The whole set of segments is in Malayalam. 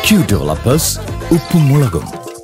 ക്യൂ ഡെവലപ്പേഴ്സ് ഉപ്പും മുളകും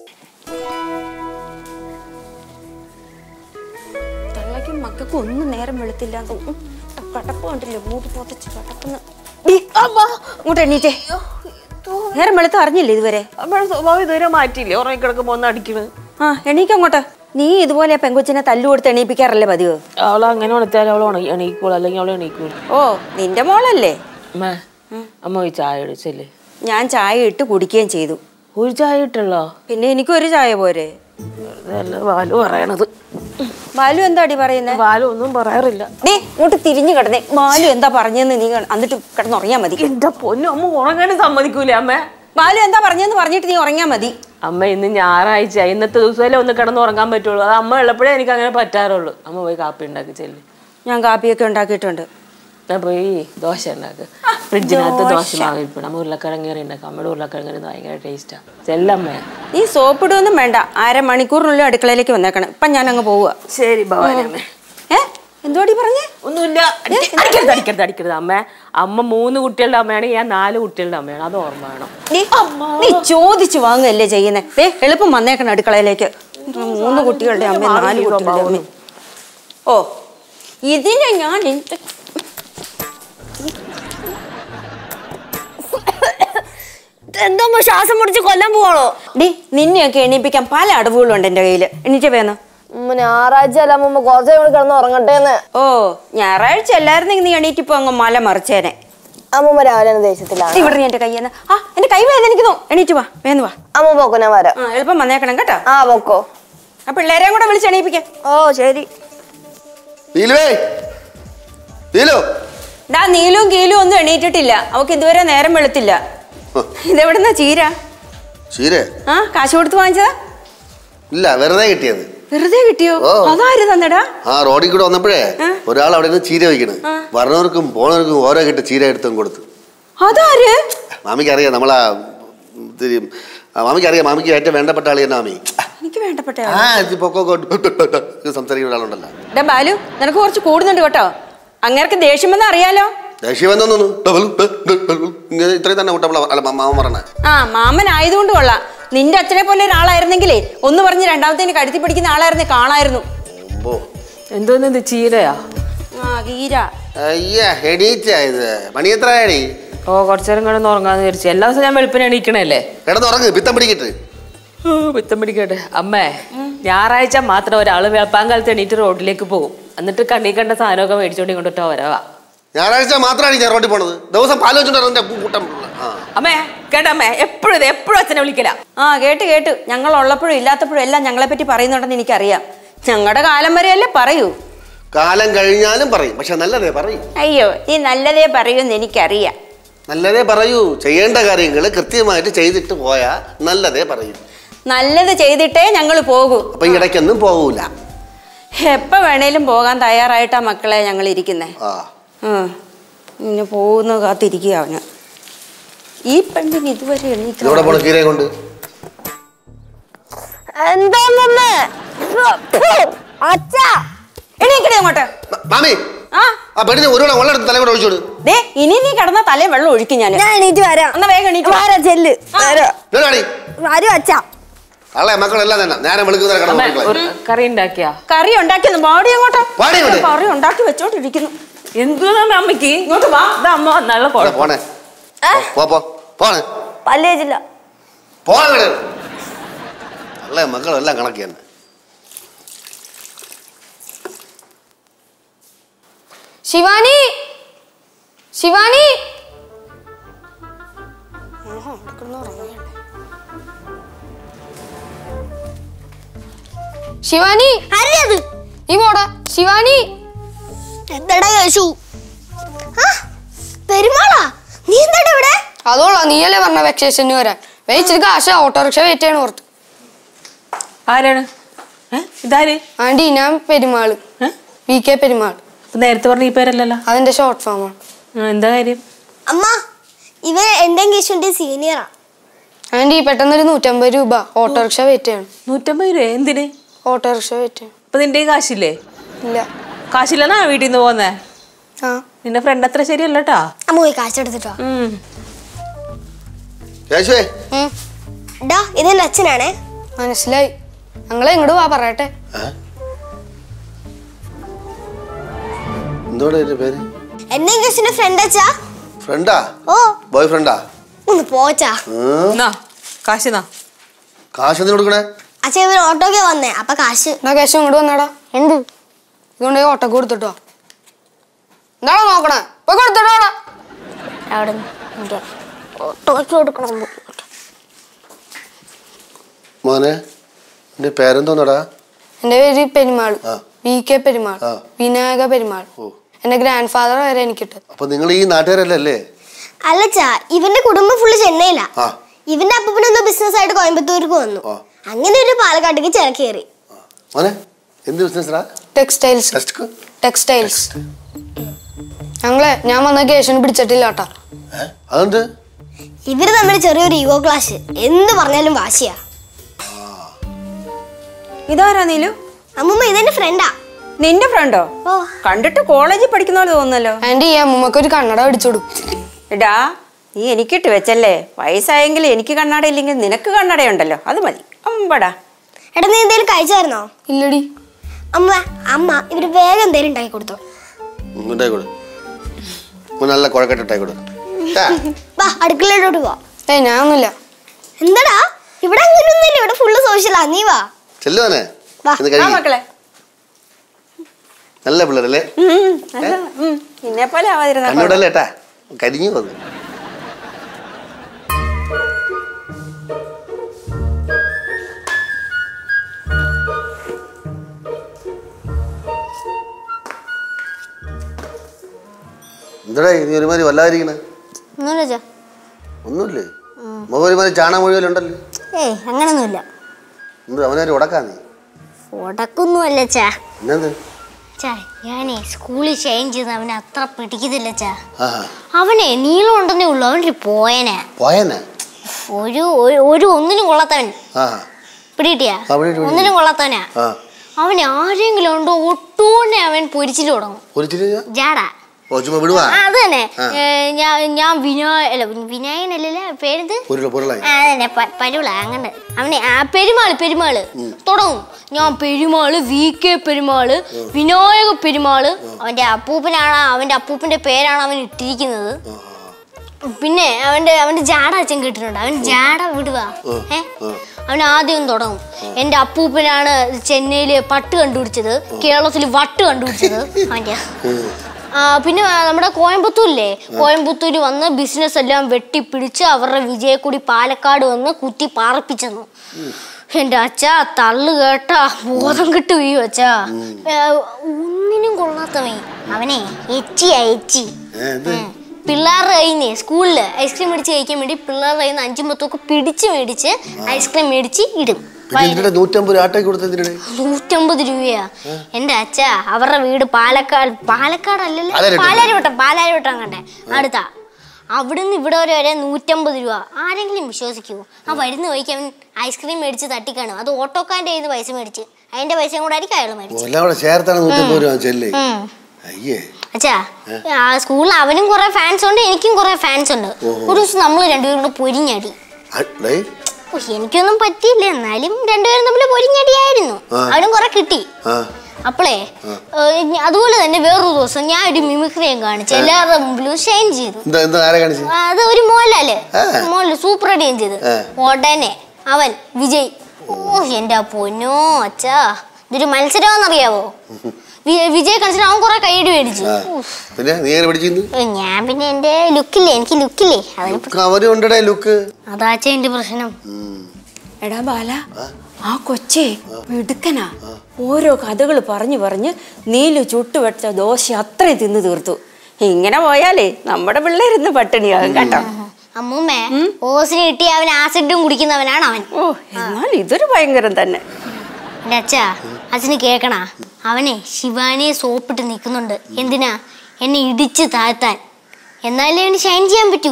തള്ളയ്ക്കും മക്കൾക്കും ഒന്നും നേരം വെളുത്തില്ല കടപ്പ് കണ്ടില്ലേ മൂടി പൊതച്ച് കടക്കുന്ന ഇങ്ങോട്ട് എണ്ണീറ്റേ നേരം വെളുത്ത് അറിഞ്ഞില്ലേ ഇതുവരെ അമ്മയുടെ സ്വഭാവം ഇതുവരെ മാറ്റിയില്ലേ ഉറങ്ങി കിടക്കുമ്പോ ഒന്ന് അടിക്കണ് ആ എണീക്ക് അങ്ങോട്ട് നീ ഇതുപോലെ പെങ്കൊച്ചിനെ തല്ലു കൊടുത്ത് എണീപ്പിക്കാറല്ലേ പതിവ് അവൾ അങ്ങനെ ഉണർത്തിയാൽ അവൾ ഉണങ്ങി എണീക്കോളൂ അല്ലെങ്കിൽ അവൾ എണീക്കോളൂ ഓ നിന്റെ മോളല്ലേ അമ്മ അമ്മ ഈ ചായ അടിച്ചല്ലേ ഞാൻ ചായ ഇട്ട് കുടിക്കുകയും ചെയ്തു ഒരു ചായ ഇട്ടല്ലോ പിന്നെ എനിക്കൊരു ചായ പോരെ അതല്ല വാലു പറയണത് ബാലു എന്താടി പറയുന്നേ വാലു ഒന്നും പറയാറില്ല ദേ ഇങ്ങോട്ട് തിരിഞ്ഞു കിടന്നേ ബാലു എന്താ പറഞ്ഞെന്ന് നീ ക- എന്നിട്ട് കിടന്നുറങ്ങിയാ മതി എന്റെ പൊന്നു അമ്മ ഉറങ്ങാനും സമ്മതിക്കൂലേ അമ്മ ബാലു എന്താ പറഞ്ഞെന്ന് പറഞ്ഞിട്ട് നീ ഉറങ്ങിയാ മതി അമ്മ ഇന്ന് ഞായറാഴ്ച ഇന്നത്തെ ദിവസമല്ലേ ഒന്ന് കിടന്ന് ഉറങ്ങാൻ പറ്റുള്ളൂ അത് അമ്മ ഉള്ളപ്പോഴേ എനിക്ക് അങ്ങനെ പറ്റാറുള്ളൂ അമ്മ പോയി കാപ്പി ഉണ്ടാക്കി ചെല്ലി ഞാൻ കാപ്പിയൊക്കെ ഉണ്ടാക്കിയിട്ടുണ്ട് ഞാൻ പോയി ദോശ ഉണ്ടാക്ക് ഫ്രിഡ്ജിനകത്ത് ദോശ മാവ് ഇരിപ്പണം അമ്മ ഉരുളക്കിഴങ്ങേറി ഉണ്ടാക്കും അമ്മയുടെ ഉരുളക്കിഴങ്ങേറി ഭയങ്കര ടേസ്റ്റാ ചെല്ലമ്മ നീ സോപ്പിടുവൊന്നും വേണ്ട അരമണിക്കൂറിനുള്ളിൽ അടുക്കളയിലേക്ക് വന്നേക്കണം ഇപ്പം ഞാൻ അങ്ങ് പോവുക ശരി ഭവാനമ്മ ഏ എന്തുവാടി പറഞ്ഞേ ഒന്നുമില്ല അടി- അടിക്കരുത് അടിക്കരുത് അടിക്കരുത് അമ്മ അമ്മ മൂന്ന് കുട്ടികളുടെ അമ്മയാണെങ്കിൽ ഞാൻ നാല് കുട്ടികളുടെ അമ്മയാണ് അത് ഓർമ്മ വേണം നീ നീ ചോദിച്ചു വാങ്ങുകയല്ലേ ചെയ്യുന്നേ ഏ എളുപ്പം വന്നേക്കണം അടുക്കളയിലേക്ക് മൂന്ന് കുട്ടികളുടെ അമ്മ നാല് കുട്ടികളുടെ അമ്മ ഓ ഇതിനെ ഞാൻ എന്ത് എന്തോ ശ്വാസം മുടിച്ച് കൊല്ലാൻ പോവാണോ ഡി നിന്നെയൊക്കെ എണീപ്പിക്കാൻ പല അടവുകളുണ്ട് എൻ്റെ കയ്യിൽ എണീറ്റ് വേന്ന് ഉമ്മ ഞായറാഴ്ച അല്ല അമ്മ കുറച്ച് കൂടി കിടന്ന് ഉറങ്ങട്ടേന്ന് ഓ ഞായറാഴ്ച അല്ലായിരുന്നെങ്കിൽ നീ എണീറ്റിപ്പോ അങ്ങ് മല മറിച്ചേനെ അമ്മൂമ്മ രാവിലെ തന്നെ ദേഷ്യത്തിലാണ് നീ ഇവിടെ എന്റെ കയ്യിൽ ആ എന്റെ കൈ വേദനിക്കുന്നു എണീറ്റ് വാ വേന്ന് വാ അമ്മ പോക്കോ ഞാൻ വരാം ആ എളുപ്പം വന്നേക്കണം കേട്ടോ ആ പോക്കോ ആ പിള്ളേരെയും കൂടെ വിളിച്ച് എണീപ്പിക്കാം ഓ ശരി നീലുവേ നീലു ഡാ നീലും കീലും ഒന്നും എണീറ്റിട്ടില്ല അവക്ക് ഇതുവരെ നേരം വെളുത്തില്ല ഇതെവിടുന്ന ചീര ശീരെ ആ കാശ് കൊടുത്ത് വാങ്ങിച്ചതാ ഇല്ല വെറുതെ കിട്ടിയത് വെറുതെ കിട്ടിയോ ഓ. അതാര് തന്നെടാ ആ റോഡിൽ കൂടെ വന്നപ്പോഴേ ഒരാൾ അവിടെ നിന്ന് ചീര വയ്ക്കണ് വരണവർക്കും പോണവർക്കും ഓരോ കിട്ട് ചീര എടുത്തും കൊടുത്തു അതാര് മാമിക്ക് അറിയാം നമ്മളാ ഇത്തിരി ആ, മാമിക്ക് അറിയാം മാമിക്ക് ഏറ്റവും വേണ്ടപ്പെട്ട ആളി തന്നെ മാമി എനിക്ക് വേണ്ടപ്പെട്ട ആ ഇത് പൊക്കോ സംസാരിക്കുന്ന ഒരാളുണ്ടല്ലോ ഡാ ബാലു നിനക്ക് കുറച്ച് കൂടുന്നുണ്ട് കേട്ടോ അങ്ങേർക്ക് ദേഷ്യം വന്ന് അറിയാലോ ദേഷ്യം വന്നോന്നു ഇങ്ങനെ ഇത്രയും തന്നെ കൂട്ടം അല്ല മാമ പറഞ്ഞ ആ മാമൻ ആയതുകൊണ്ട് കൊള്ളാം നിന്റെ അച്ഛനെ പോലെ ഒരാളായിരുന്നെങ്കിലേ ഒന്ന് പറഞ്ഞ് രണ്ടാമത്തേന് കഴുത്തി പിടിക്കുന്ന ആളായിരുന്നു കാണായിരുന്നു ഓമ്പോ എന്തോന്ന് ഇത് ചീരയാ ആ ഗീര അയ്യ എണീറ്റായത് മണി എത്ര ആയടി ഓ കുറച്ചു നേരം കിടന്ന് ഉറങ്ങാന്ന് വിചാരിച്ചു എല്ലാ ദിവസവും ഞാൻ വെളുപ്പിന് എണീക്കണല്ലേ കിടന്നുറങ്ങ് പിത്തം പിടിക്കിട്ട് ഓ, പിത്തം പിടിക്കട്ടെ അമ്മേ ഞായറാഴ്ച മാത്രം ഒരാള് വെളുപ്പാൻ കാലത്ത് എണീറ്റ് റോഡിലേക്ക് പോകും എന്നിട്ട് കണ്ണി കണ്ട സാധനമൊക്കെ മേടിച്ചോണ്ട് ഇങ്ങോട്ടോ വരവാ ഞായറാഴ്ച മാത്രമാണ് ഞാൻ റോഡിൽ പോണത് ദിവസം പാല് വെച്ചോണ്ട് കൂട്ടം ആ അമ്മേ കേട്ടമ്മേ എപ്പോഴും ഇത് എപ്പോഴും അച്ഛനെ വിളിക്കല ആ കേട്ട് കേട്ട് ഞങ്ങൾ ഉള്ളപ്പോഴും ഇല്ലാത്തപ്പോഴും എല്ലാം ഞങ്ങളെ പറ്റി പറയുന്നുണ്ടെന്ന് എനിക്കറിയാം ഞങ്ങളുടെ കാലം വരെയല്ലേ പറയൂ കാലം കഴിഞ്ഞാലും പറയും പക്ഷെ നല്ലതേ പറയും അയ്യോ നീ നല്ലതേ പറയൂന്ന് എനിക്കറിയാം നല്ലതേ പറയൂ ചെയ്യേണ്ട കാര്യങ്ങൾ കൃത്യമായിട്ട് ചെയ്തിട്ട് പോയാ നല്ലതേ പറയും നല്ലത് ചെയ്തിട്ടേ ഞങ്ങൾ പോകൂ അപ്പൊ ഈ ഇടയ്ക്കൊന്നും പോകൂല എപ്പോൾ വേണേലും പോകാൻ തയ്യാറായിട്ടാ മക്കളെ ഞങ്ങൾ ഇരിക്കുന്നേ ആ ഇങ്ങനെ പോകുന്ന കാത്തിരിക്കുക അവന് ഈ പെണ്ണിന് ഇതുവരെ എണീക്കാൻ ഇതോടെ പോണ കീരയെ കൊണ്ട് എന്താ അമ്മ അച്ഛാ എണീക്കണേ അങ്ങോട്ട് മ- മാമി ആ ആ പെണ്ണിന് ഒരു വെള്ളം എടുത്ത് തലകൂടെ ഒഴിച്ചോട് ദേ ഇനി നീ കിടന്ന തലേ വെള്ളം ഒഴിക്കും ഞാൻ ഞാൻ എണീറ്റ് വരാം എന്നാ വേഗം എണീറ്റ് വാ. വരാം ചെല്ല് വരാം. ഇതാടി വരും അച്ഛാ അള്ളേ മക്കളെല്ലാം തന്നെ നേരം വെളുക്കുന്ന അമ്മ കിടന്നു ഒരു കറി ഉണ്ടാക്കിയാ കറി ഉണ്ടാക്കിയെന്ന് പാടി അങ്ങോട്ട് പാടി അങ്ങോട്ട്. കറി ഉണ്ടാക്കി വെച്ചോണ്ടിരിക്കുന്നു എന്തുവാ അമ്മക്ക് ഇങ്ങോട്ട് വാ ഇത് അമ്മ വന്നുള്ള കുഴപ്പം പോണേ പോ പോ പോണേ പല്ല് വെച്ചില്ല പോകട് അല്ലേ മക്കളെല്ലാം കണക്ക് തന്നെ ശിവാനി ശിവാനി ശിവാനി ആരത് നീ പോടാ ശിവാനി എന്താടാ യേശു ആ, പെരുമാളാ നീ എന്താടാ ഇവിടെ അതോളാ നീയല്ലേ പറഞ്ഞ വെക്കേഷന് വരാൻ വെയിച്ചിട്ട് കാശ് ഓട്ടോറിക്ഷ വെയിറ്റ് ചെയ്യണം ഓർത്ത് ആരാണ് ഏ? ഇതാര് ആണ്ടി ഞാൻ പെരുമാള് ഏ? വി കെ പെരുമാൾ ഇപ്പൊ നേരത്തെ പറഞ്ഞ ഈ പേരല്ലല്ലോ അതിന്റെ ഷോർട്ട് ഫോമാണ് ആ, എന്താ കാര്യം അമ്മ ഇവൻ എന്റെ കേശുവിന്റെ സീനിയറാ ആൻറ്റി പെട്ടെന്നൊരു നൂറ്റമ്പത് രൂപ ഓട്ടോറിക്ഷ വെയിറ്റ് ചെയ്യണം നൂറ്റമ്പത് രൂപ എന്തിന് ഓട്ടോറിക്ഷ വെയിറ്റ് ചെയ്യണം അപ്പൊ നിന്റെ കയ്യിൽ കാശില്ലേ ഇല്ല കാശില്ലെന്നാ വീട്ടിൽ നിന്ന് പോന്നേ ആ നിന്റെ ഫ്രണ്ട് അത്ര ശരിയല്ല കേട്ടാ അമ്മ പോയി കാശെടുത്തിട്ടോ ഉം. കേശുവേ ഉം. ഡാ ഇതെന്റെ അച്ഛനാണേ മനസ്സിലായി ഞങ്ങളെ ഇങ്ങോട്ട് വാ പറയട്ടെ എന്തോടെ എന്റെ പേര് എന്റെ ഇംഗ്ലീഷിന്റെ ഫ്രണ്ട് അച്ഛാ ഫ്രണ്ടാ ഓ ബോയ് ഫ്രണ്ടാ ഒന്ന് പോച്ചാ എന്നാ കാശ് എന്നാ കാശ് എന്തിനു കൊടുക്കണേ അച്ഛൻ ഇവർ ഓട്ടോക്കെ വന്നേ അപ്പൊ കാശ് എന്നാ കേശം ഇങ്ങോട്ട് വന്നാടാ എന്ത് ഇതുകൊണ്ട് ഓട്ടക്ക് കൊടുത്തിട്ടോ എന്താണോ നോക്കണേ പോയി കൊടുത്തിട്ടോടാ അവിടെ ഓട്ടോയ്ക്ക് കൊടുക്കണം മോനെ എന്റെ പേരെന്തോന്നടാ എന്റെ പേര് പെരുമാൾ ആ. വി കെ പെരുമാൾ ആ. വിനായക പെരുമാൾ ഓ. എന്റെ ഗ്രാൻഡ് ഫാദർ വരെ എനിക്കിട്ട് അപ്പൊ നിങ്ങൾ ഈ നാട്ടുകാരല്ലേ അല്ലച്ചാ ഇവന്റെ കുടുംബം ഫുള്ള് ചെന്നൈയിലാ ആ ഇവന്റെ അപ്പനൊന്ന് ബിസിനസ് ആയിട്ട് കോയമ്പത്തൂർക്ക് വന്നു ആ. അങ്ങനെ ഒരു പാലക്കാട്ടേക്ക് ചിറക്കേറി മോനെ എന്ത് ബിസിനസ്സാ ടെക്സ്റ്റൈൽസ് ടെസ്റ്റ് ടെക്സ്റ്റൈൽസ് ഞങ്ങളെ ഞാൻ വന്ന കേശന് പിടിച്ചിട്ടില്ല കേട്ടോ അതെന്ത് ഇവര് തമ്മിൽ ചെറിയൊരു ഈഗോ ക്ലാഷ് എന്ത് പറഞ്ഞാലും വാശിയാ ഇതാരാ നീലു അമ്മൂമ്മ ഇതെന്റെ ഫ്രണ്ടാ നിന്റെ ഫ്രണ്ടോ ഓ കണ്ടിട്ട് കോളേജിൽ പഠിക്കുന്ന പോലെ തോന്നുന്നല്ലോ ആൻറ്റി ഈ അമ്മൂമ്മക്ക് ഒരു കണ്ണട പിടിച്ചു കൊടുക്കും എടാ നീ എനിക്കിട്ട് വെച്ചല്ലേ വയസ്സായെങ്കിൽ എനിക്ക് കണ്ണട ഇല്ലെങ്കിൽ നിനക്ക് കണ്ണടയുണ്ടല്ലോ അത് മതി അമ്പടാ എടാ നീ എന്തേലും കഴിച്ചായിരുന്നോ ഇല്ലടി അമ്മ അമ്മ ഇവര് വേഗം എന്തേലും ഉണ്ടാക്കി കൊടുത്തോ ഉണ്ടായിക്കോട് മോൻ നല്ല കുഴക്കട്ടിട്ടായിക്കോട് വാ അടുക്കളയിലോട്ട് പോ ഏയ് ഞാനൊന്നുമില്ല എന്താടാ ഇവിടെ അങ്ങനെയൊന്നുമില്ല ഇവിടെ ഫുള്ള് സോഷ്യലാ നീ വാ ചെല്ലുവാനെ വാ. ഇന്ന് ആ കഴിക്കും മക്കളെ നല്ല പിള്ളേരല്ലേ ഉം, നല്ല, ഉം, നിന്നെ പോലെ ആവാതിരുന്ന കണ്ണോടല്ലേ ഏട്ടാ കരിഞ്ഞു വന്നു എന്താടാ നീ ഒരുമാതിരി വല്ലാതിരിക്കണേ ഒന്നുമില്ല ഒന്നുമില്ലേ മുഖം ഒരുമാതിരി ചാണക മുഴുവലുണ്ടല്ലോ ഏയ് അങ്ങനൊന്നുമില്ല എന്ത് അവനൊരു ഉടക്കാ നീ ഉടക്കൊന്നുമല്ല ചാ എന്നത് ചാ ഞാനേ സ്കൂളിൽ ഷൈൻ ചെയ്ത് അവനെ അത്ര പിടിക്കുന്നില്ല ചാ ആ അവനെ നീളം ഉണ്ടെന്നേ ഉള്ളൂ അവൻ്റെ പോയനെ പോയനെ ഒരു ഒരു- ഒരു ഒന്നിനും കൊള്ളാത്തവൻ ആ പിടികിട്ടിയാ ആ, പിടികിട്ടി, പിടികിട്ടി. ഒന്നിനും കൊള്ളാത്തവനാ ആ അവനെ ആരെങ്കിലും ഉണ്ടോ ഒട്ടുകൊണ്ടേ അവൻ പൊരിച്ചിട്ട് തുടങ്ങും ഒരു ചിരി ജാടാ ഓ ചുമ്മാ വിടുവാ ആ, അത് തന്നെ ആ. ഏ, ഞാൻ ഞാൻ വിനായ അല്ല വിനായനല്ലല്ലേ പേരെന്ത് പൊരുള പൊരുളായി ആ, അതന്നെ പ- പരുള അങ്ങനെ അവനെ ആ പെരുമാള് പെരുമാള് തുടങ്ങും ഞാൻ പെരുമാള് വി കെ പെരുമാള് വിനായക പെരുമാള് അവന്റെ അപ്പൂപ്പനാണ് അവന്റെ അപ്പൂപ്പന്റെ പേരാണ് അവൻ ഇട്ടിരിക്കുന്നത് പിന്നെ അവന്റെ അവന്റെ ജാട അച്ഛൻ കേട്ടിട്ടുണ്ട് അവൻ ജാട വിടുക ഏ അവൻ ആദ്യം തുടങ്ങും എന്റെ അപ്പൂപ്പനാണ് ചെന്നൈയില് പട്ട് കണ്ടുപിടിച്ചത് കേരളത്തിൽ വട്ട് കണ്ടുപിടിച്ചത് അവന്റെ ആ, പിന്നെ നമ്മുടെ കോയമ്പത്തൂരില്ലേ കോയമ്പത്തൂര് വന്ന് ബിസിനസ് എല്ലാം വെട്ടിപ്പിടിച്ച് അവരുടെ വിജയക്കുടി പാലക്കാട് വന്ന് കുത്തി പാർപ്പിച്ചെന്നു എന്റെ അച്ഛ തള്ളു കേട്ടാ ബോധം കിട്ടു ഈ അച്ഛാ ഏ, ഒന്നിനും കൊള്ളാത്തവൻ അവനെ എച്ചിയാ എച്ചി ഏ, എന്ത്? പിള്ളേരുടെ കയ്യിൽ നിന്ന് സ്കൂളിൽ ഐസ്ക്രീം മേടിച്ച് കഴിക്കാൻ വേണ്ടി പിള്ളേരുടെ കയ്യിൽ നിന്ന് അഞ്ചും പത്തൊക്കെ പിടിച്ച് മേടിച്ച് ഐസ്ക്രീം മേടിച്ച് ഇടും പിന്നെ ഇതിന്റെ നൂറ്റമ്പത് രൂപ ആട്ടോയ്ക്ക് കൊടുത്തതിന്റെ നൂറ്റമ്പത് രൂപയാ എന്റെ അച്ഛ അവരുടെ വീട് പാലക്കാട് പാലക്കാട് അല്ലല്ലോ പാലാരിവട്ടം. പാലാരിവട്ടം പാലാരിവട്ടം കണ്ടേ അടുത്താ അവിടുന്ന് ഇവിടെ വരെ വരെ നൂറ്റമ്പത് രൂപ ആരെങ്കിലും വിശ്വസിക്കുമോ ആ വരുന്ന വഴിക്ക് അവൻ ഐസ്ക്രീം മേടിച്ച് തട്ടിക്കാണും അത് ഓട്ടോക്കാരൻ്റെ കയ്യിൽ നിന്ന് പൈസ മേടിച്ച് അതിന്റെ പൈസയും കൂടെ ആയിരിക്കും അയാൾ മേടിച്ചത് എല്ലാം കൂടെ ചേർത്താണ് നൂറ്റമ്പത് രൂപ ചെല്ലേ ഉം. അയ്യേ അച്ഛാ ആ സ്കൂളിൽ അവനും കുറെ ഫാൻസ് ഉണ്ട് എനിക്കും കുറെ ഫാൻസ് ഉണ്ട് ഒരു ദിവസം നമ്മൾ രണ്ടുപേരും കൂടെ പൊരിഞ്ഞടി ആ, ഡേയ്, ഓ, എനിക്കൊന്നും പറ്റിയില്ല എന്നാലും രണ്ടുപേരും തമ്മിൽ പൊരിഞ്ഞടിയായിരുന്നു ആ. അവനും കുറെ കിട്ടി ആ അപ്പളേ ഏ, ഞ- അതുപോലെ തന്നെ വേറൊരു ദിവസം ഞാൻ ഒരു മിമിക്രിയും കാണിച്ചു എല്ലാവരുടെ മുമ്പിലും ഷൈൻ ചെയ്തു എന്താ എന്താ ആരെ കാണിച്ചു ആ, അത് ഒരു മോഹൻലാല് ആ. മോഹൻലാൽ സൂപ്പർ അടിയും ചെയ്ത് ആ. ഉടനെ അവൻ വിജയ് ഓ എന്റെ പൊന്നോ അച്ഛാ ഇതൊരു മത്സരമാണെന്നറിയാവോ വി- വിജയ് കളിച്ചിട്ട് അവൻ കുറെ കൈയടി മേടിച്ചു ആ ഉഫ്. പിന്നെ നീ എങ്ങനെ പിടിച്ചിരുന്നു ഏ, ഞാൻ പിന്നെ എന്റെ ലുക്കില്ലേ എനിക്ക് ലുക്കില്ലേ അതിന് ലുക്ക് അവനും ഉണ്ടടേ ലുക്ക് അതാച്ച എന്റെ പ്രശ്നം എടാ ബാല ആ കൊച്ചേ മിടുക്കനാ ഓരോ കഥകൾ പറഞ്ഞു പറഞ്ഞ് നീലു ചുട്ടുവെച്ച ദോശ അത്രയും തിന്നു തീർത്തു ഇങ്ങനെ പോയാലേ നമ്മുടെ പിള്ളേരിന്ന് പട്ടിണിയാകും കേട്ടോ അമ്മൂമ്മേ ഓസിന് കിട്ടി അവൻ ആസിഡും കുടിക്കുന്നവനാണ് അവൻ ഓ എന്നാൽ ഇതൊരു ഭയങ്കരം തന്നെ എന്റെ അച്ഛാ അച്ഛന് കേക്കണ അവനെ ശിവാനിയെ സോപ്പിട്ട് നിൽക്കുന്നുണ്ട് എന്തിനാ എന്നെ ഇടിച്ച് താഴ്ത്താൻ എന്നാലേ അവന് ഷൈൻ ചെയ്യാൻ പറ്റൂ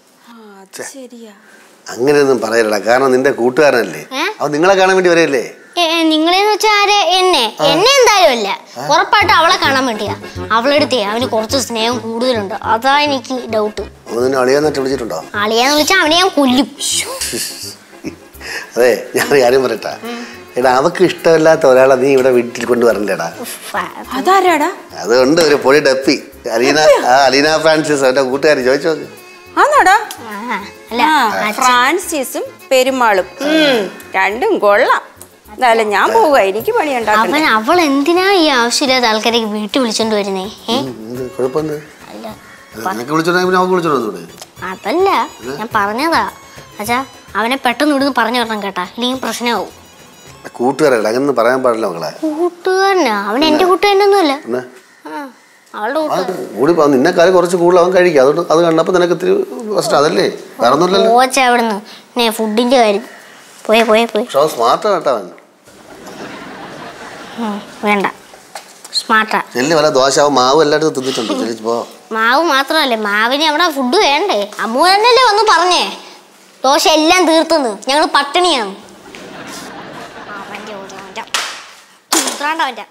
ശരിയാ അങ്ങനെയൊന്നും പറയലടാ കാരണം നിന്റെ കൂട്ടുകാരനല്ലേ ഏ? അവൻ നിങ്ങളെ കാണാൻ വേണ്ടി വരെയല്ലേ ഏ, ഏ, നിങ്ങളെന്ന് വെച്ചാൽ ആരെ എന്നെ എന്നെ എന്തായാലും അല്ല ഉറപ്പായിട്ട് അവളെ കാണാൻ വേണ്ടിയാ അവളെടുത്തേ അവന് കുറച്ച് സ്നേഹം കൂടുതലുണ്ട് അതാ എനിക്ക് ഡൗട്ട് അവൻ നിന്നെ അളിയാന്നിട്ട് വിളിച്ചിട്ടുണ്ടോ അളിയാന്ന് വിളിച്ചാൽ അവനെ ഞാൻ കൊല്ലും അതെ ഞാൻ ഒരു കാര്യം പറയട്ടാ എടാ അവക്ക് ഇഷ്ടമില്ലാത്ത ഒരാളെ നീ ഇവിടെ വീട്ടിൽ കൊണ്ടുവരണ്ടേടാ അതാരാടാ അതുകൊണ്ട് ഒരു പൊടി ഡപ്പി അലീന ആ അലീന ഫ്രാൻസിസ് അവന്റെ കൂട്ടുകാരി ചോദിച്ചു നോക്ക് ആന്നോടാ ആ, അല്ല ആ, ഫ്രാൻസിസും പെരുമാളും ഉം, രണ്ടും കൊള്ളാം എന്തായാലും ഞാൻ പോവുക എനിക്ക് പണി അവൻ ഉണ്ടാക്കണ്ട അവൾ എന്തിനാ ഈ ആവശ്യമില്ലാത്ത ആൾക്കാരെ വീട്ടിൽ വിളിച്ചോണ്ട് വരുന്നേ ഏ എന്ത് കുഴപ്പമെന്ത് അല്ല നിനക്ക് വിളിച്ചോണ്ടെങ്കിൽ പിന്നെ അവക്ക് വിളിച്ചോണ്ടൂടെ അതല്ല ഞാൻ പറഞ്ഞതാ അച്ഛാ അവനെ പെട്ടെന്ന് ഇവിടുന്ന് പറഞ്ഞു വരണം കേട്ടാ ഇല്ലെങ്കിൽ പ്രശ്നമാവും കൂട്ടുകാരല്ല അങ്ങനെ പറയാൻ പാടില്ല മക്കളെ കൂട്ടുകാരനാ അവൻ എന്റെ കൂട്ടുകാരനൊന്നുമല്ല പിന്നെ ആ, അവളുടെ ആ, കൂട്ടുകാരൻ കൂടി പോ- നിന്നെക്കാളും കുറച്ച് കൂടുതൽ അവൻ കഴിക്കും അതുകൊണ്ട് അത് കണ്ടപ്പോൾ നിനക്ക് ഇത്തിരി ഫസ്റ്റ് അതല്ലേ വേറെ ഒന്നുമില്ലല്ലോ പോച്ച അവിടുന്ന് നേ ഫുഡിന്റെ കാര്യം പോയെ പോയെ പോയി പക്ഷെ അവൻ സ്മാർട്ടാണ് കേട്ടോ അവൻ ഉം, വേണ്ട സ്മാർട്ടാ ചെല്ലി വല്ല ദോശ അവൻ മാവ് എല്ലായിടത്തും തിന്നിട്ടുണ്ട് ചെല്ലി പോ മാവ് മാത്രമല്ലേ മാവിന് അവിടെ ഫുഡ് വേണ്ടേ അമ്മു തന്നെയല്ലേ വന്ന് പറഞ്ഞേ ദോശ എല്ലാം തീർത്തെന്ന് ഞങ്ങൾ പട്ടിണിയാണ് അവന്റെ ഒരു അവന്റെ. ഉത്രാണ്ട അവന്റെ.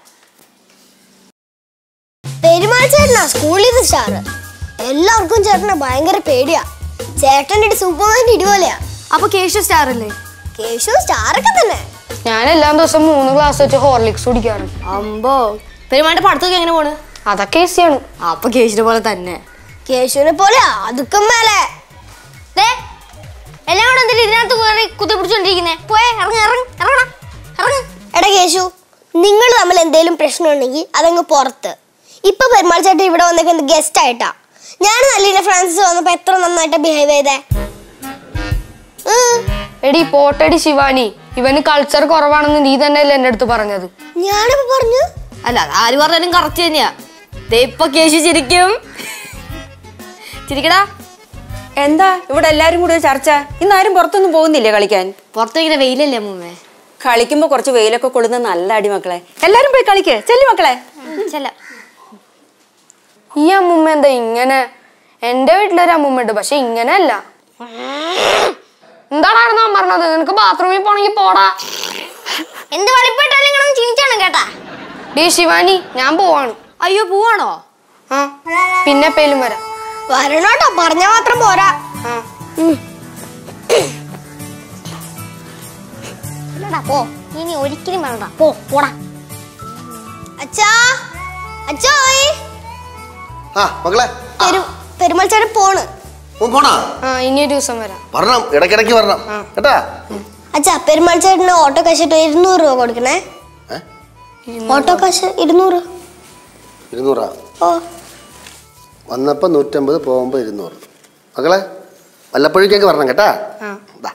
പെരുമാൾ ചേട്ടനാ സ്കൂളിൽ സ്റ്റാറ് എല്ലാവർക്കും ചേട്ടനെ ഭയങ്കര പേടിയാ ചേട്ടന്റെ ഇടി സൂപ്പർമാൻ്റെ ഇടിപോലെയാ അപ്പൊ കേശു സ്റ്റാർ അല്ലേ കേശു സ്റ്റാറൊക്കെ തന്നെ ഞാൻ എല്ലാ ദിവസവും മൂന്ന് ഗ്ലാസ് വെച്ച് ഹോർലിക്സ് കുടിക്കാറുണ്ട് അമ്പോ പെരുമാന്റെ പഠിത്തമൊക്കെ എങ്ങനെ പോണ് അതൊക്കെ ഈസിയാണ് അപ്പൊ കേശിനെ പോലെ തന്നെ കേശുവിനെ പോലെ അതുക്കും മേലെ ദേ, എല്ലാം കൂടെ എന്തിനാ ഇതിനകത്ത് കയറി കുത്തി പിടിച്ചോണ്ടിരിക്കുന്നേ പോയെ ഇറങ്ങി ഇറങ്ങി ഇറങ്ങണ ഇറങ്ങി എടാ കേശു നിങ്ങൾ തമ്മിൽ എന്തെങ്കിലും പ്രശ്നമുണ്ടെങ്കിൽ അതങ്ങ് പുറത്ത് ഇപ്പൊ പെരുമാൾ ചേട്ടൻ ഇവിടെ വന്നേക്കുന്നത് ഗസ്റ്റ് ആയിട്ടാ ഞാൻ നല്ല ഫ്രാൻസിസ് വന്നപ്പോ എത്ര നന്നായിട്ട് ബിഹേവ് ചെയ്തേ ഉം. എടി പോട്ടടി ശിവാനി ഇവന് കൾച്ചർ കുറവാണെന്ന് നീ തന്നെയല്ലേ എൻ്റെ അടുത്ത് പറഞ്ഞത് ഞാനിപ്പോ പറഞ്ഞു അല്ല അത് ആര് പറഞ്ഞാലും കറക്റ്റ് തന്നെയാ ദേ ഇപ്പൊ കേശു ചിരിക്കും ചിരിക്കടാ എന്താ ഇവിടെ എല്ലാരും കൂടി ഒരു ചർച്ച ഇന്ന് ആരും പുറത്തൊന്നും പോകുന്നില്ലേ കളിക്കാൻ പുറത്തേക്കിനെ വെയിലല്ലേ അമ്മൂമ്മേ കളിക്കുമ്പോ കുറച്ച് വെയിലൊക്കെ കൊള്ളുന്ന നല്ല അടി മക്കളെ എല്ലാരും പോയി കളിക്ക് ചെല്ലു മക്കളെ ചെല്ലാം ഈ അമ്മൂമ്മ എന്താ ഇങ്ങനെ എൻ്റെ വീട്ടിലൊരു അമ്മൂമ്മ ഉണ്ട് പക്ഷെ ഇങ്ങനെയല്ല എന്താടായിരുന്നു ഞാൻ പറഞ്ഞത് നിനക്ക് ബാത്റൂമിൽ പോണെങ്കിൽ പോടാ എന്ത് വളിപ്പെട്ടാലും ഇങ്ങനെ ചിരിച്ചാണ് കേട്ടാ ഡീ ശിവാനി ഞാൻ പോവാണ് അയ്യോ പോവാണോ ആ പിന്നെ പേലും വരാം വരണോട്ടോ പറഞ്ഞ മാത്രം പോരാ ആ ഇല്ലടാ, പോ ഇനി ഒരിക്കലും വേണ്ട പോ പോടാ അച്ഛാ അച്ഛോയ് ആ മക്കളെ പെരു പെരുമാൾ ചേട്ടൻ പോണ് ഓൻ പോണാ ആ ഇനി ഒരു ദിവസം വരാം വരണം ഇടയ്ക്കിടയ്ക്ക് വരണം കേട്ടാ അച്ഛാ പെരുമാൾ ചേട്ടന് ഓട്ടോ കാശ് ഇട്ട് ഇരുന്നൂറ് രൂപ കൊടുക്കണേ ഏ? ഓട്ടോ കാശ് ഇരുന്നൂറ് ഇരുന്നൂറാ ഓ വന്നപ്പോൾ നൂറ്റമ്പത് പോകുമ്പോൾ ഇരുന്നൂറ് മക്കളെ വല്ലപ്പോഴേക്കൊക്കെ വരണം കേട്ടാ ദാ,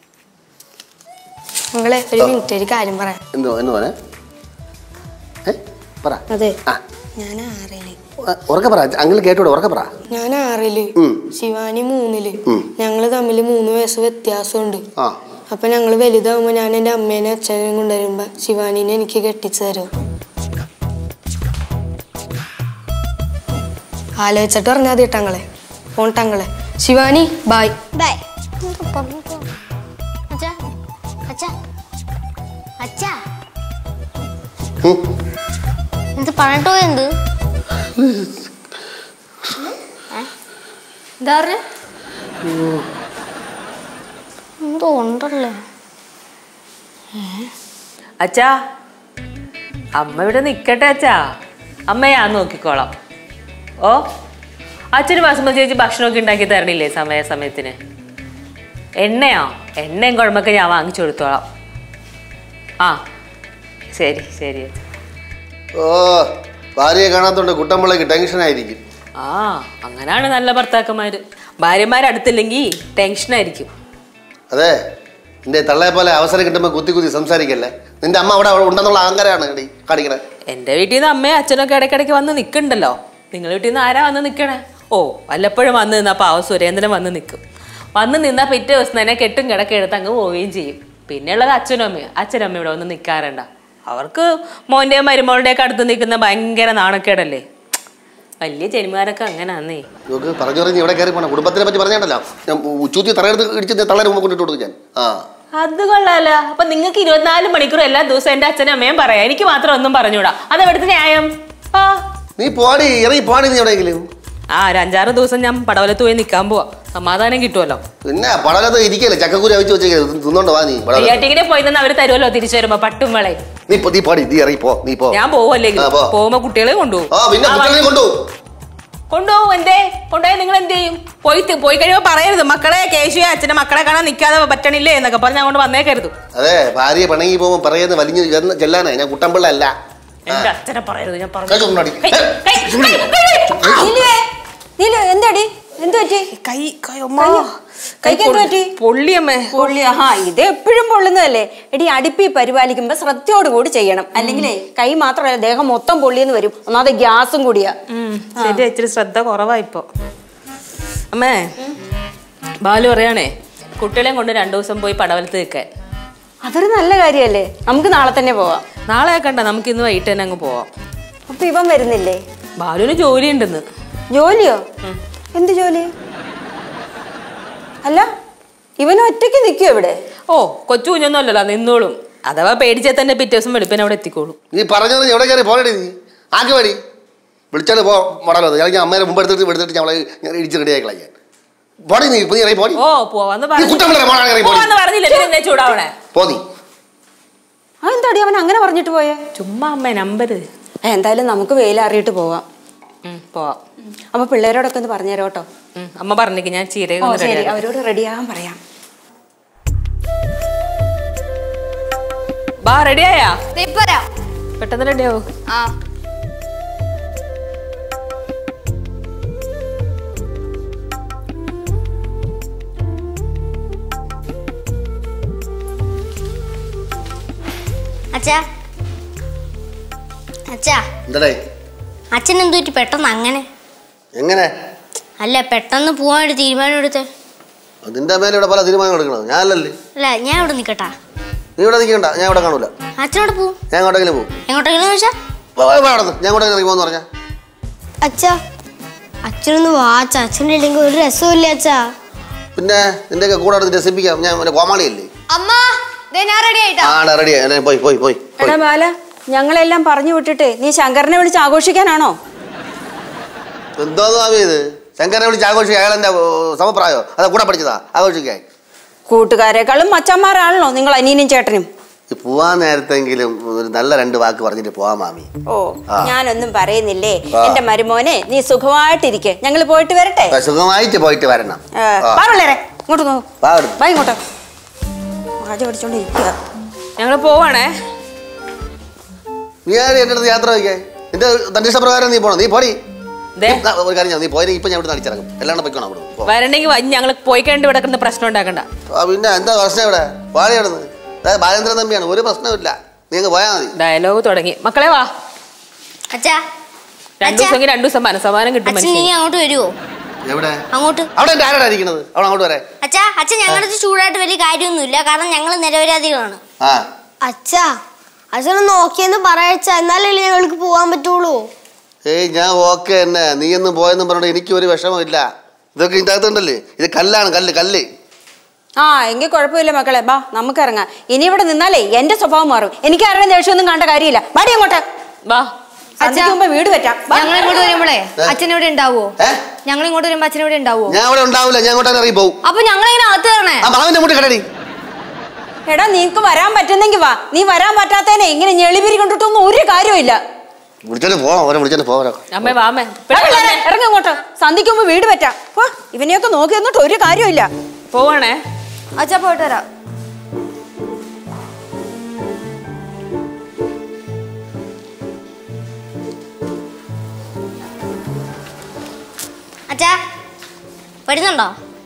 നിങ്ങളെ ഒരു മിനിറ്റ് ഒരു കാര്യം പറയാം എന്ത് എന്ന് പറയാ ഏ പറ അതെ ആ ഞാൻ ആറില് ഉ- ഉറക്കെ പറ അങ്ങനെ കേട്ടോടെ ഉറക്കെ പറ ഞാൻ ആറില് ഉം. ശിവാനി മൂന്നില് ഉം. ഞങ്ങള് തമ്മിൽ മൂന്ന് വയസ്സ് വ്യത്യാസമുണ്ട് ആ അപ്പൊ ഞങ്ങള് വലുതാവുമ്പോ ഞാൻ എന്റെ അമ്മേനെ അച്ഛനെയും കൊണ്ടുവരുമ്പോ ശിവാനിനെ എനിക്ക് കെട്ടിച്ചു തരും ആലോചിച്ചിട്ട് പറഞ്ഞാൽ മതി ടങ്ങളെ ഫോൺ ടങ്ങളെ ശിവാനി ബായ് ബൈ അച്ഛാ അച്ഛാ അച്ഛാ ഉം. എന്ത് പറഞ്ഞിട്ടോ എന്ത് എന്താ പറഞ്ഞ എന്തോ ഉണ്ടല്ലോ അച്ഛാ അമ്മ ഇവിടെ നിക്കട്ടെ അച്ഛാ അമ്മ ഞാൻ നോക്കിക്കോളാം ഓ അച്ഛന് ബസുമതി ചേച്ചി ഭക്ഷണമൊക്കെ ഉണ്ടാക്കി തരണില്ലേ സമയസമയത്തിന് എണ്ണയോ എണ്ണയും കുഴമ്പൊക്കെ ഞാൻ വാങ്ങിച്ചു കൊടുത്തോളാം ആ ശരി ശരി അച്ഛാ ഓ ഭാര്യയെ കാണാത്തോണ്ട് കുട്ടമ്പിള്ളക്ക് ടെൻഷൻ ആയിരിക്കും ആ അങ്ങനാണ് നല്ല ഭർത്താക്കന്മാര് ഭാര്യമാരടുത്തില്ലെങ്കിൽ ടെൻഷനായിരിക്കും അതെ നിന്റെ തള്ളയെ പോലെ അവസരം കിട്ടുമ്പോൾ കുത്തി കുത്തി സംസാരിക്കല്ലേ നിന്റെ അമ്മ അവിടെ ഉണ്ടെന്നുള്ള അഹങ്കാരമാണ് കടി കാണിക്കണേ എൻ്റെ വീട്ടിൽ നിന്ന് അമ്മയും അച്ഛനൊക്കെ ഇടയ്ക്കിടയ്ക്ക് വന്ന് നിൽക്കണ്ടല്ലോ നിങ്ങളുടെ വീട്ടിൽ നിന്ന് ആരാ വന്ന് നിൽക്കണേ ഓ വല്ലപ്പോഴും വന്ന് നിന്നാ പാവ സുരേന്ദ്രൻ വന്ന് നിൽക്കും വന്ന് നിന്നാൽ പിറ്റേ ദിവസം തന്നെ കെട്ടും കിടക്കെ എടുത്ത് അങ്ങ് പോവുകയും ചെയ്യും പിന്നെയുള്ളത് അച്ഛനും അമ്മയും അച്ഛനും അമ്മയും ഇവിടെ വന്ന് നിൽക്കാറുണ്ട അവർക്ക് മോൻ്റെയും മരുമകളുടെയും ഒക്കെ അടുത്ത് നിൽക്കുന്ന ഭയങ്കര നാണക്കേടല്ലേ വലിയ ജന്മാരൊക്കെ അങ്ങനാന്നേ നോക്ക് പറഞ്ഞു പറഞ്ഞ് ഇവിടെ കയറി പോണം കുടുംബത്തിനെ പറ്റി പറഞ്ഞാണ്ടല്ലോ ഞാൻ ഉച്ചൂത്തി തറയെടുത്ത് ഇടിച്ച് തള്ളേരെ മുമ്പ് കൊണ്ടിട്ട് കൊടുക്കും ഞാൻ ആ അത് കൊള്ളാലോ അപ്പൊ നിങ്ങൾക്ക് ഇരുപത്തിനാല് മണിക്കൂർ എല്ലാ ദിവസവും എൻ്റെ അച്ഛനും അമ്മയും പറയാം എനിക്ക് മാത്രം ഒന്നും പറഞ്ഞൂടാ അത് എവിടുത്തെ ന്യായം ആ നീ പോടി ഇറങ്ങി പോടി നീ എവിടെയെങ്കിലും ആ ഒരു അഞ്ചാറ് ദിവസം ഞാൻ പടവലത്ത് പോയി നിൽക്കാൻ പോവാ സമാധാനം കിട്ടുമല്ലോ പിന്നെ പടലത്ത് ഇരിക്കല്ലേ ചക്കക്കുരി അവിച്ച് വെച്ചേക്ക് തിന്നോണ്ട് വാ നീ പടവലത്ത്. നെയ്യാറ്റിങ്ങനെ പോയി തന്നെ അവര് തരുമല്ലോ തിരിച്ചു വരുമ്പോ പട്ടും വളെ നീ പോ നീ പോടി നീ ഇറങ്ങി പോ നീ പോ ഞാൻ പോവല്ലേ ആ, പോ. പോകുമ്പോ കുട്ടികളെ കൊണ്ടുപോകും ആ പിന്നെ കുട്ടികളെ കൊണ്ടുപോകും കൊണ്ടുപോകും എന്തേ കൊണ്ടുപോയി നിങ്ങൾ എന്ത് ചെയ്യും പോയി തി- പോയി കഴിയുമ്പോ പറയരുത് മക്കളെ കേശുയെ അച്ഛന്റെ മക്കളെ കാണാൻ നിൽക്കാതെ പറ്റണില്ലേ എന്നൊക്കെ പറഞ്ഞ് അങ്ങോട്ട് വന്നേക്കരുത് അതെ ഭാര്യയെ പിണങ്ങി പോകുമ്പോൾ പറയുന്നത് വലിഞ്ഞു ചെന്ന് ചെല്ലാനേ ഞാൻ കുട്ടമ്പിള്ള അല്ല എന്റെ അച്ഛനെ പറയരുത് ഞാൻ പറഞ്ഞു കൈ ചുമന്നടി. കൈ, കൈ, കൈ, കൈ. നീലുവേ നീലു എന്താടി എന്ത് പറ്റി കൈ കൈ കൈക്ക് എന്ത് പറ്റി പൊള്ളിയമ്മേ പൊള്ളി ആഹാ ഇത് എപ്പോഴും പൊള്ളുന്നതല്ലേ എടി അടുപ്പി പരിപാലിക്കുമ്പോ ശ്രദ്ധയോടുകൂടി ചെയ്യണം അല്ലെങ്കിലേ കൈ മാത്രമല്ല ദേഹം മൊത്തം പൊള്ളിയെന്ന് വരും ഒന്നാമത് ഗ്യാസും കൂടിയാ ഉം, ശരി ഇച്ചിരി ശ്രദ്ധ കുറവാ ഇപ്പൊ അമ്മേ ബാലു പറയാണേ കുട്ടികളെയും കൊണ്ട് രണ്ടു ദിവസം പോയി പടവലത്ത് നിൽക്കാൻ അതൊരു നല്ല കാര്യല്ലേ നമുക്ക് നാളെ തന്നെ പോവാം നാളെ കണ്ട നമുക്ക് ഇന്ന് വൈകിട്ട് തന്നെ അങ്ങ് പോവാം അപ്പൊ ഇവൻ വരുന്നില്ലേ ബാലുവിന് ജോലി ഉണ്ടെന്ന് ജോലിയോ എന്ത് ജോലി അല്ല ഇവൻ ഒറ്റയ്ക്ക് നിൽക്കുവോ ഇവിടെ ഓ കൊച്ചു കുഞ്ഞൊന്നും അല്ലല്ലോ നിന്നോളും അഥവാ പേടിച്ചാൽ തന്നെ പിറ്റേ ദിവസം വെളുപ്പിനെ അവിടെ എത്തിക്കോളും നീ പറഞ്ഞത് നീ എവിടെ കയറി പോകണടി നീ ആക്കി വേടി വിളിച്ചാൽ പോ മോടലോ ഞാൻ അമ്മേനെ മുമ്പ് എടുത്തിട്ട് എടുത്തിട്ട് ഞങ്ങളെ ഞാൻ ഇടിച്ച് റെഡിയാക്കി കളയാൻ പോടി നീ ഇപ്പൊ നീ ഇറങ്ങി പോടി ഓ പോവാന്ന് നീ കുട്ടമ്പിള്ളരെ പോകാൻ ഇറങ്ങി പോടി പോവാന്ന് പറഞ്ഞില്ലേ പിന്നെ എന്താ ചൂടാവണേ പോ നീ ആ എന്താടി അവൻ അങ്ങനെ പറഞ്ഞിട്ട് പോയേ ചുമ്മാ അമ്മ നമ്പര് ഏ, എന്തായാലും നമുക്ക് വെയിലറിയിട്ട് പോവാം പോവാം അപ്പൊ പിള്ളേരോടൊക്കെ ഒന്ന് പറഞ്ഞുതരാം കേട്ടോ ഉം, അമ്മ പറഞ്ഞേക്ക് ഞാൻ ചീരക ഓ ശരി അവരോട് റെഡിയാകാൻ പറയാം ബാ റെഡിയായാ ഇപ്പരാ പെട്ടെന്ന് റെഡിയാവൂ ആ അച്ഛാ അച്ഛാ എന്താടേ അച്ഛൻ എന്തു പറ്റി പെട്ടെന്ന് അങ്ങനെ എങ്ങനെ അല്ല പെട്ടെന്ന് പോവാൻ തീരുമാനം എടുത്ത് അതിന്റെ മേലെ ഇവിടെ പല തീരുമാനം എടുക്കണത് ഞാനല്ലേ അല്ല ഞാൻ ഇവിടെ നിൽക്കട്ടാ നീ ഇവിടെ നിൽക്കണ്ട ഞാൻ ഇവിടെ കാണൂല അച്ഛനോട് പോവും ഞാൻ എങ്ങോട്ടെങ്കിലും പോകും എങ്ങോട്ടെങ്കിലും വെച്ചാ നടന്ന് ഞാൻ എങ്ങോട്ടെങ്കിലും ഇറങ്ങി പോകുന്ന പറഞ്ഞാ അച്ഛാ അച്ഛനൊന്ന് വാച്ച അച്ഛനില്ലെങ്കിൽ ഒരു രസമില്ല അച്ഛാ പിന്നെ നിന്റെയൊക്കെ കൂടെ അടുത്ത് രസിപ്പിക്കാം ഞാൻ മറ്റേ കോമാളിയല്ലേ അമ്മ ദേ ഞാൻ റെഡി ആയിട്ടാ ആടാ റെഡി പോയി പോയി പോയി പോയി എടാ ബാല ഞങ്ങളെല്ലാം പറഞ്ഞു വിട്ടിട്ട് നീ ശങ്കരനെ വിളിച്ച് ആഘോഷിക്കാനാണോ എന്തോന്ന് ആവി ഇത് ശങ്കരനെ വിളിച്ച് ആഘോഷിക്കുക അയാൾ എന്റെ സമപ്രായോ അതാ കൂടെ പഠിച്ചതാ ആഘോഷിക്കാൻ കൂട്ടുകാരെക്കാളും മച്ചന്മാരാണല്ലോ നിങ്ങൾ അനിയനും ചേട്ടനും ഈ പോവാൻ നേരത്തെങ്കിലും ഒരു നല്ല രണ്ട് വാക്ക് പറഞ്ഞിട്ട് പോവാം മാമി ഓ ആ. ഞാനൊന്നും പറയുന്നില്ലേ ആ. എന്റെ മരുമോനെ നീ സുഖമായിട്ടിരിക്കെ ഞങ്ങൾ പോയിട്ട് വരട്ടെ അപ്പൊ സുഖമായിട്ട് പോയിട്ട് വരണം ഏ, ആ. വാ പിള്ളേരെ ഇങ്ങോട്ട് നോ വാ അവിടുന്ന്. വാ ഇങ്ങോട്ട് വാജ പഠിച്ചോണ്ട് ഇരിക്കുക ഞങ്ങൾ പോവാണേ നീ ആരും എൻ്റെ അടുത്ത് യാത്ര വയ്ക്കാൻ നിന്റെ തന്റെ ഇഷ്ടപ്രകാരം നീ പോണം നീ പോടി ദേ. ആ, ഒരു കാര്യം ചെയ്യ്, നീ പോയി ഇപ്പൊ ഞാൻ ഇവിടെ അടിച്ചിറങ്ങും എല്ലാം പൊയ്ക്കോണം അവിടെ പോ. വരണ്ടെങ്കിൽ ഞങ്ങൾ പോയി കഴിഞ്ഞിട്ട് ഇവിടെ കിടന്ന് പ്രശ്നം ഉണ്ടാക്കണ്ട ആ, പിന്നെ എന്താ പ്രശ്നം ഇവിടെ പാടി കിടന്ന് അതായത് ബാലേന്ദ്രൻ തമ്പിയാണ് ഒരു പ്രശ്നമില്ല നീ അങ്ങ് പോയാൽ മതി ഡയലോഗ് തുടങ്ങി മക്കളെ വാ അച്ഛാ രണ്ടു ദിവസം രണ്ടു ദിവസം മനസ്സമാനം കിട്ടും അച്ഛൻ നീ മനുഷ്യൻ അങ്ങോട്ട് വരുമോ എവിടെ അങ്ങോട്ട് അവിടെ എൻ്റെ ആരാണ് ഇരിക്കുന്നത് അവിടെ അങ്ങോട്ട് വരെ അച്ഛാ അച്ഛൻ ഞങ്ങളുടെ അടുത്ത് ചൂടായിട്ട് വലിയ കാര്യമൊന്നുമില്ല കാരണം ഞങ്ങൾ നിരപരാധികളാണ് ആ അച്ഛാ അച്ഛനൊന്ന് നോക്കിയെന്ന് പറയച്ചാ എന്നാലല്ലേ ഞങ്ങൾക്ക് പോകാൻ പറ്റുള്ളൂ ഏയ് ഞാൻ ഓക്കെ തന്നെ നീ ഒന്നും പോയെന്നും പറഞ്ഞിട്ട് എനിക്ക് ഒരു വിഷമമില്ല ഇതൊക്കെ ഇതിൻ്റെ അകത്തുണ്ടല്ലേ ഇത് കല്ലാണ് കല്ല് കല്ല് ആ എങ്കിൽ കുഴപ്പമില്ല മക്കളെ ബാ നമുക്ക് ഇറങ്ങാം ഇനി ഇവിടെ നിന്നാലേ എന്റെ സ്വഭാവം മാറും എനിക്ക് ആരുടെ ദേഷ്യമൊന്നും കണ്ട കാര്യമില്ല ബാടി അങ്ങോട്ട് വാ സന്ധ്യയ്ക്ക് മുമ്പ് വീട് പറ്റാം ബാ. ഞങ്ങൾ ഇങ്ങോട്ട് വരുമ്പോഴേ അച്ഛൻ ഇവിടെ ഉണ്ടാവോ ഏ ഞങ്ങൾ ഇങ്ങോട്ട് വരുമ്പോ അച്ഛൻ ഇവിടെ ഉണ്ടാവോ ഞാൻ അവിടെ ഉണ്ടാവില്ല ഞാൻ അങ്ങോട്ട് ഇറങ്ങി പോകും അപ്പൊ ഞങ്ങൾ ഇങ്ങനെ അകത്ത് കയറണേ ആ മാവിന്റെ മുട്ടി കടടി എടാ നിനക്ക് വരാൻ പറ്റുന്നെങ്കിൽ വാ നീ വരാൻ പറ്റാത്തതിനെ ഇങ്ങനെ ഞെളിപിരി കൊണ്ടിട്ടൊന്നും ഒരു കാര്യമില്ല വിളിച്ചോണ്ട് പോവാം അവരെ വിളിച്ചോണ്ട് പോവാം അമ്മേ വാമേ ഇറങ്ങ അങ്ങോട്ട് സന്ധ്യയ്ക്ക് മുമ്പ് വീട് പറ്റാം പോ ഇവനെയൊക്കെ നോക്കി എന്നിട്ട് ഒരു കാര്യമില്ല പോവാണേ അച്ഛാ പോയിട്ട് വരാം അച്ഛാ വരുന്നുണ്ടോ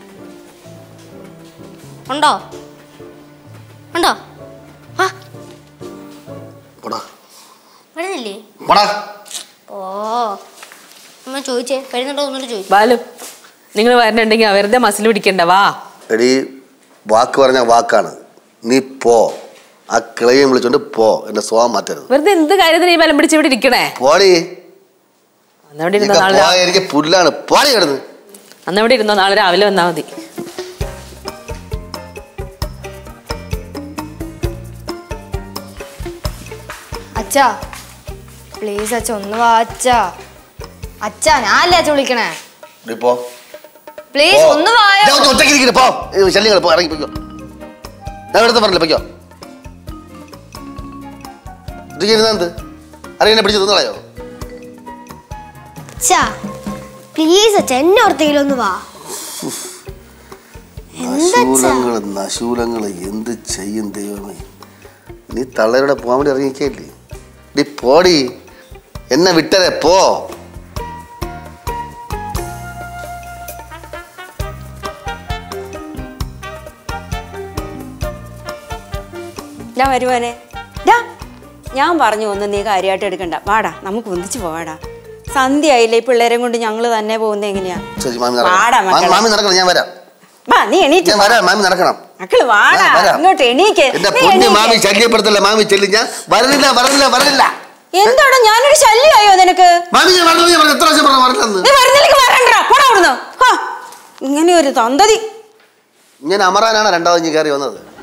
ഉണ്ടോ ഉണ്ടോ ആ പോടാ വരുന്നില്ലേ പോടാ ഓ അമ്മ ചോദിച്ചേ വരുന്നുണ്ടോ ഒന്നുകൂടി ചോദിച്ചു ബാലു നിങ്ങൾ വരണുണ്ടെങ്കിൽ വെറുതെ മസിൽ പിടിക്കണ്ട വാ എടി വാക്ക് പറഞ്ഞ വാക്കാണ് നീ പോ ആ കിളയും വിളിച്ചോണ്ട് പോ എന്റെ സ്വഭാവം മാറ്റരുത് വെറുതെ എന്ത് കാര്യത്തിന് ഈ ബലം പിടിച്ച് ഇവിടെ ഇരിക്കണേ പോടി അന്നവിടെ ഇരുന്നോ നിനക്ക് നാളെ രാ- പോയാ എനിക്ക് പുല്ലാണ് പോടി കിടന്ന് അന്നവിടെ ഇരുന്നോ നാളെ രാവിലെ വന്നാൽ മതി അച്ഛാ പ്ലീസ് അച്ഛ ഒന്ന് വാ അച്ഛാ അച്ഛാ ഞാനല്ലേ അച്ഛൻ വിളിക്കണേ നീ പോ പ്ലീസ് പോ. ഒന്ന് വായോ ഞാൻ ഒന്ന് ഒറ്റയ്ക്ക് ഇരിക്കട്ടെ, പോ ഏ, ശല്യങ്ങൾ പോ ഇറങ്ങി പൊയ്ക്കോ ഞാൻ എടുത്ത് പറഞ്ഞില്ല പൊയ്ക്കോ എന്ത് അറിയാൻ പിടിച്ച് തിന്നളയോ അച്ഛാ പ്ലീസ് അച്ഛ എന്നെ ഓർത്തെങ്കിലും ഒന്ന് വാ എന്താ അച്ഛാ? നശൂലങ്ങൾ നശൂലങ്ങൾ എന്ത് ചെയ്യും ദൈവമേ നീ തള്ളയുടെ പോകാൻ വേണ്ടി ഇറങ്ങിക്കല്ലേ ഡി പോടി എന്നെ വിട്ടരെ പോ ഞാൻ വരുവാനെ ഡാ ഞാൻ പറഞ്ഞു ഒന്ന് നീ കാര്യമായിട്ട് എടുക്കണ്ട വാടാ നമുക്ക് ഒന്നിച്ച് പോവാടാ സന്ധ്യ ആയില്ലേ ഈ പിള്ളേരെ കൊണ്ട് ഞങ്ങൾ തന്നെ പോകുന്നത് എങ്ങനെയാ ശരി മാമി വാടാ നടക്കണം മാമി- മക്കളെ. മാമി നടക്കണം ഞാൻ വരാം വാ നീ എണീറ്റ് ഞാൻ വരാം മാമി നടക്കണം മക്കള് വാടാ ആ, വരാം. ഇങ്ങോട്ട് എണീക്ക് എന്റെ നീ പൊന്നു എണീക്ക്. മാമി ശല്യപ്പെടുത്തല്ല മാമി ചെല്ലി ഞാൻ വരണില്ല വരണില്ല വരണില്ല എന്താടാ ഞാനൊരു ശല്യമായോ നിനക്ക് മാമി ഞാൻ വരണം ഞാൻ പറഞ്ഞു എത്ര പ്രാവശ്യം പറഞ്ഞു വരണമെന്ന് നീ വരുന്നില്ലെങ്കിൽ വരണ്ട പോടാ അവിടുന്ന് ഹാ, ഇങ്ങനെ ഒരു തന്തതി ഞാൻ അമറാനാണ് രണ്ടാമത് ഇഞ്ഞ് കയറി വന്നത്